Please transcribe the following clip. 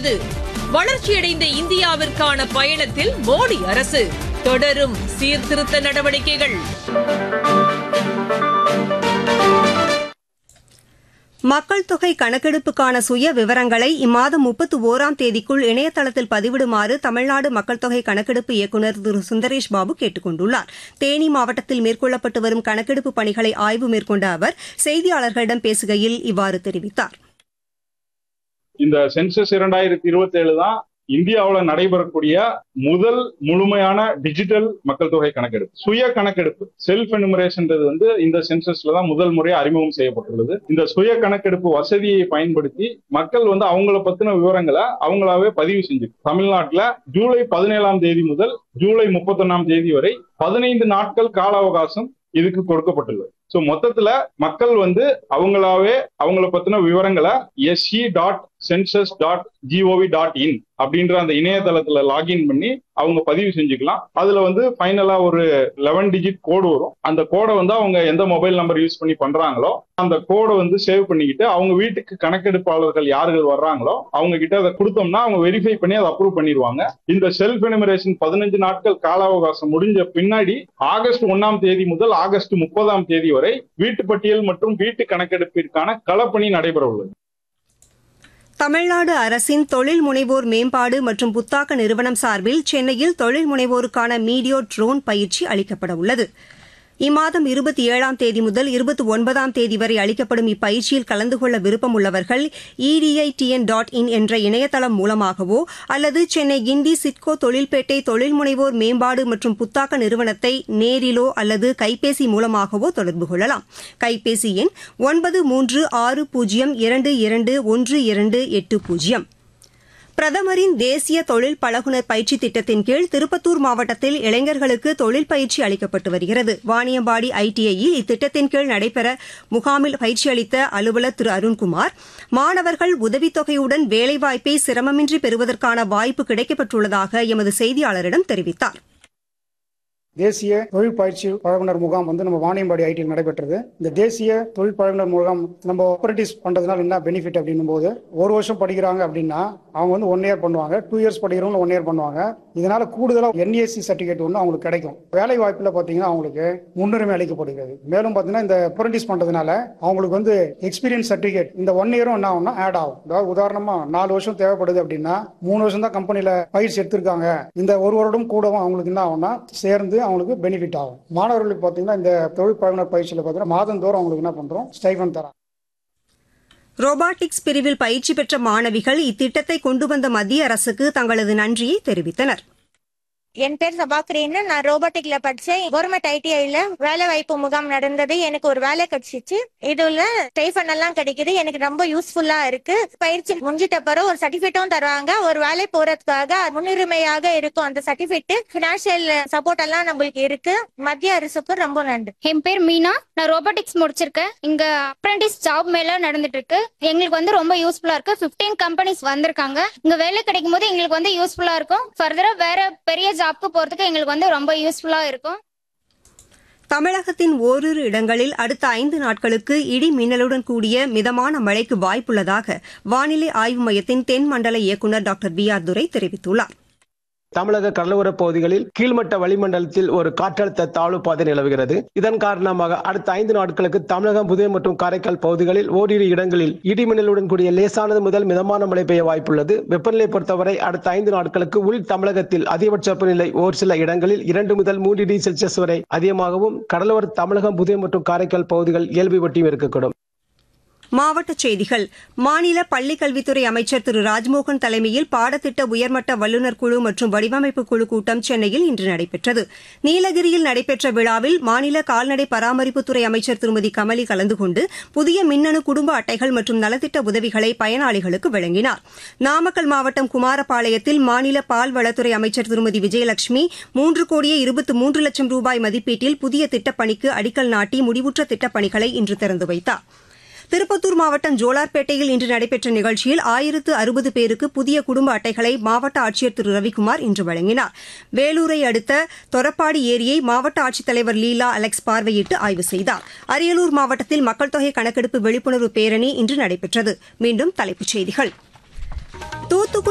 உள்ளது வளர்ச்சியடைந்த இந்தியாவிற்கான பயணத்தில் மோடி அரசு தொடரும் சீர்திருத்த நடவடிக்கைகள் மக்கள் தொகை கணக்கெடுப்புக்கான சுய விவரங்களை இம்மாதம் முப்பத்து ஓராம் தேதிக்குள் இணையதளத்தில் பதிவிடுமாறு தமிழ்நாடு மக்கள் தொகை கணக்கெடுப்பு இயக்குநர் திரு சுந்தரேஷ் பாபு கேட்டுக் கொண்டுள்ளார் தேனி மாவட்டத்தில் மேற்கொள்ளப்பட்டு வரும் கணக்கெடுப்பு பணிகளை ஆய்வு மேற்கொண்ட அவர் செய்தியாளர்களிடம் பேசுகையில் இவ்வாறு தெரிவித்தார் இந்த சென்சஸ் இரண்டாயிரத்தி இருபத்தி ஏழு தான் இந்தியாவில் நடைபெறக்கூடிய முதல் முழுமையான டிஜிட்டல் மக்கள் தொகை கணக்கெடுப்பு சுய கணக்கெடுப்பு செல்ஃப் எனுமரேஷன்றது வந்து இந்த சென்சஸ்ல தான் முதல் முறையாக அறிமுகம் செய்யப்பட்டுள்ளது இந்த சுய கணக்கெடுப்பு வசதியை பயன்படுத்தி மக்கள் வந்து அவங்கள பத்தின விவரங்களை அவங்களாவே பதிவு செஞ்சு தமிழ்நாட்டுல ஜூலை பதினேழாம் தேதி முதல் ஜூலை முப்பத்தொன்னாம் தேதி வரை பதினைந்து நாட்கள் கால அவகாசம் இதுக்கு கொடுக்கப்பட்டுள்ளது ஸோ மொத்தத்துல மக்கள் வந்து அவங்களாவே அவங்கள பத்தின விவரங்களை SE dot census dot GOV dot in அப்படின்ற அந்த இணையதளத்துல லாகின் பண்ணி அவங்க பதிவு செஞ்சுக்கலாம் அதுல வந்து ஃபைனலா ஒரு லெவன் டிஜிட் கோடு வரும் அந்த கோடை வந்து அவங்க எந்த மொபைல் நம்பர் யூஸ் பண்ணி பண்றாங்களோ அந்த கோடை வந்து சேவ் பண்ணிக்கிட்டு அவங்க வீட்டுக்கு கணக்கெடுப்பாளர்கள் யார்கள் வர்றாங்களோ அவங்க கிட்ட அதை கொடுத்தோம்னா அவங்க வெரிஃபை பண்ணி அதை அப்ரூவ் பண்ணிடுவாங்க இந்த செல்ஃப் எனிமரேஷன் பதினஞ்சு நாட்கள் கால அவகாசம் முடிஞ்ச பின்னாடி ஆகஸ்ட் ஒன்னாம் தேதி முதல் ஆகஸ்ட் முப்பதாம் தேதி வரை வீட்டு பட்டியல் மற்றும் வீட்டு கணக்கெடுப்பிற்கான களப்பணி நடைபெற உள்ளது தமிழ்நாடு அரசின் தொழில் முனைவோர் மேம்பாடு மற்றும் புத்தாக்க நிறுவனம் சார்பில் சென்னையில் தொழில் முனைவோருக்கான மீடியோ ட்ரோன் பயிற்சி அளிக்கப்பட உள்ளது இம்மாதம் இருபத்தி ஏழாம் தேதி முதல் இருபத்தி ஒன்பதாம் தேதி வரை அளிக்கப்படும் இப்பயிற்சியில் கலந்து கொள்ள விருப்பம் உள்ளவர்கள் இடிஐடிஎன் டாட் இன் என்ற இணையதளம் மூலமாகவோ அல்லது சென்னை கிண்டி சிட்கோ தொழில்பேட்டை தொழில் முனைவோர் மேம்பாடு மற்றும் புத்தாக்க நிறுவனத்தை நேரிலோ அல்லது கைபேசி மூலமாகவோ தொடர்பு கொள்ளலாம் கைபேசி எண் ஒன்பது மூன்று ஆறு பூஜ்ஜியம் இரண்டு இரண்டு ஒன்று இரண்டு எட்டு பூஜ்ஜியம் பிரதமரின் தேசிய தொழில் பழகுனர் பயிற்சி திட்டத்தின் கீழ் திருப்பத்தூர் மாவட்டத்தில் இளைஞர்களுக்கு தொழில் பயிற்சி அளிக்கப்பட்டு வருகிறது வாணியம்பாடி ஐடிஐயில் இத்திட்டத்தின் கீழ் நடைபெற முகாமில் பயிற்சி அளித்த அலுவலர் திரு அருண்குமார் மாணவர்கள் உதவித்தொகையுடன் வேலைவாய்ப்பை சிரமமின்றி பெறுவதற்கான வாய்ப்பு கிடைக்கப்பட்டுள்ளதாக எமது செய்தியாளரிடம் தெரிவித்தார் தேசிய தொழில் பயிற்சி பழகுனர் முகாம் வந்து நம்ம வாணியம்பாடி ஐடியில் நடைபெற்றது இந்த தேசிய தொழில் பழகுனர் முகாம் நம்ம ஆப்பரேட்டிவ்ஸ் பண்றதுனால என்ன பெனிஃபிட் அப்படின்னும் போது ஒரு வருஷம் படிக்கிறாங்க அப்படின்னா அவங்க வந்து ஒன் இயர் பண்ணுவாங்க டூ இயர்ஸ் படிக்கிறவங்க ஒன் இயர் பண்ணுவாங்க இதனால கூடுதலாக என்ஏசி சர்டிஃபிகேட் ஒன்று அவங்களுக்கு கிடைக்கும் வேலை வாய்ப்பில் பார்த்தீங்கன்னா அவங்களுக்கு முன்னுரிமை அளிக்கப்படுகிறது மேலும் பார்த்தீங்கன்னா இந்த அப்ரண்டிஸ் பண்றதுனால அவங்களுக்கு வந்து எக்ஸ்பீரியன்ஸ் சர்டிஃபிகேட் இந்த ஒன் இயரும் என்ன ஆகும்னா ஆட் ஆகும் அதாவது உதாரணமா நாலு வருஷம் தேவைப்படுது அப்படின்னா மூணு வருஷம் தான் கம்பெனில பயிற்சி எடுத்திருக்காங்க இந்த ஒரு வருடம் கூடவும் அவங்களுக்கு என்ன ஆகும்னா சேர்ந்து அவங்களுக்கு பெனிஃபிட் ஆகும் மாணவர்களுக்கு பார்த்தீங்கன்னா இந்த தொழில் பழகுனர் பயிற்சியில் பார்த்தீங்கன்னா மாதந்தோறும் அவங்களுக்கு என்ன பண்றோம் ஸ்டைஃபன் தரோம் ரோபாட்டிக்ஸ் பிரிவில் பயிற்சி பெற்ற மாணவிகள் இத்திட்டத்தை கொண்டு வந்த மத்திய அரசுக்கு தங்களது நன்றியை தெரிவித்தனர் என் பேர் சபாக்கிரின்னு நான் ரோபோட்டிக்ல படிச்சேன் கவர்மெண்ட் ஐடிஐல வேலை வாய்ப்பு முகாம் நடந்தது எனக்கு ஒரு வேலை கிடைச்சிச்சு இதுல ஸ்டைஃபன் எல்லாம் கிடைக்குது எனக்கு ரொம்ப யூஸ்ஃபுல்லா இருக்கு பயிற்சி முடிஞ்சிட்ட பிறகு ஒரு சர்டிபிகேட்டும் தருவாங்க ஒரு வேலை போறதுக்காக முன்னுரிமையாக இருக்கும் அந்த சர்டிபிகேட் பினான்சியல் சப்போர்ட் எல்லாம் நம்மளுக்கு இருக்கு மத்திய அரசுக்கு ரொம்ப நன்றி என் பேர் மீனா நான் ரோபோட்டிக்ஸ் முடிச்சிருக்கேன் இங்க அப்ரண்டிஸ் ஜாப் மேல நடந்துட்டு இருக்கு எங்களுக்கு வந்து ரொம்ப யூஸ்ஃபுல்லா இருக்கு 15 கம்பெனிஸ் வந்திருக்காங்க இங்க வேலை கிடைக்கும் போது எங்களுக்கு வந்து யூஸ்ஃபுல்லா இருக்கும் ஃபர்தரா வேற பெரிய ஜாப்க்கு போறதுக்கு எங்களுக்கு வந்து ரொம்ப யூஸ்ஃபுல்லா இருக்கும் தமிழகத்தின் ஓரிரு இடங்களில் அடுத்த ஐந்து நாட்களுக்கு இடி மின்னலுடன் கூடிய மிதமான மழைக்கு வாய்ப்புள்ளதாக வானிலை ஆய்வு மையத்தின் தென் மண்டல இயக்குநர் டாக்டர் பி ஆர் துரை தெரிவித்துள்ளார் தமிழக கடலோரப் பகுதிகளில் கீழ்மட்ட வளிமண்டலத்தில் ஒரு காற்றழுத்த தாழ்வு பாதை நிலவுகிறது இதன் காரணமாக அடுத்த ஐந்து நாட்களுக்கு தமிழகம் புதுவை மற்றும் காரைக்கால் பகுதிகளில் ஓரிரு இடங்களில் இடிமின்னலுடன் கூடிய லேசானது முதல் மிதமான மழை பெய்ய வாய்ப்புள்ளது வெப்பநிலை பொறுத்தவரை அடுத்த ஐந்து நாட்களுக்கு உள் தமிழகத்தில் அதிகபட்ச வெப்பநிலை ஒரு சில இடங்களில் இரண்டு முதல் மூன்று டிகிரி செல்சியஸ் வரை அதிகமாகவும் கடலோர தமிழகம் புதுவை மற்றும் காரைக்கால் பகுதிகள் இயல்பு வட்டியும் இருக்கக்கூடும் மாவட்டச் செய்திகள் மாநில பள்ளிக்கல்வித்துறை அமைச்சர் திரு ராஜ்மோகன் தலைமையில் பாடத்திட்ட உயர்மட்ட வல்லுநர் குழு மற்றும் வடிவமைப்பு குழு கூட்டம் சென்னையில் இன்று நடைபெற்றது நீலகிரியில் நடைபெற்ற விழாவில் மாநில கால்நடை பராமரிப்புத்துறை அமைச்சர் திருமதி கமலி கலந்து கொண்டு புதிய மின்னணு குடும்ப அட்டைகள் மற்றும் நலத்திட்ட உதவிகளை பயனாளிகளுக்கு வழங்கினார் நாமக்கல் மாவட்டம் குமாரபாளையத்தில் மாநில பால்வளத்துறை அமைச்சர் திருமதி விஜயலட்சுமி மூன்று கோடியே இருபத்தி மூன்று லட்சம் ரூபாய் மதிப்பீட்டில் புதிய திட்டப்பணிக்கு அடிக்கல் நாட்டி முடிவுற்ற திட்டப்பணிகளை இன்று திறந்து வைத்தாா் திருப்பத்தூர் மாவட்டம் ஜோலார்பேட்டையில் இன்று நடைபெற்ற நிகழ்ச்சியில் ஆயிரத்து அறுபது பேருக்கு புதிய குடும்ப அட்டைகளை மாவட்ட ஆட்சியர் திரு ரவிக்குமார் இன்று வழங்கினார் வேலூரை அடுத்த தொரப்பாடி ஏரியை மாவட்ட ஆட்சித்தலைவர் லீலா அலெக்ஸ் பார்வையிட்டு ஆய்வு செய்தார் அரியலூர் மாவட்டத்தில் மக்கள் தொகை கணக்கெடுப்பு விழிப்புணர்வு பேரணி இன்று நடைபெற்றது மீண்டும் தலைப்புச் செய்திகள் தூத்துக்குடி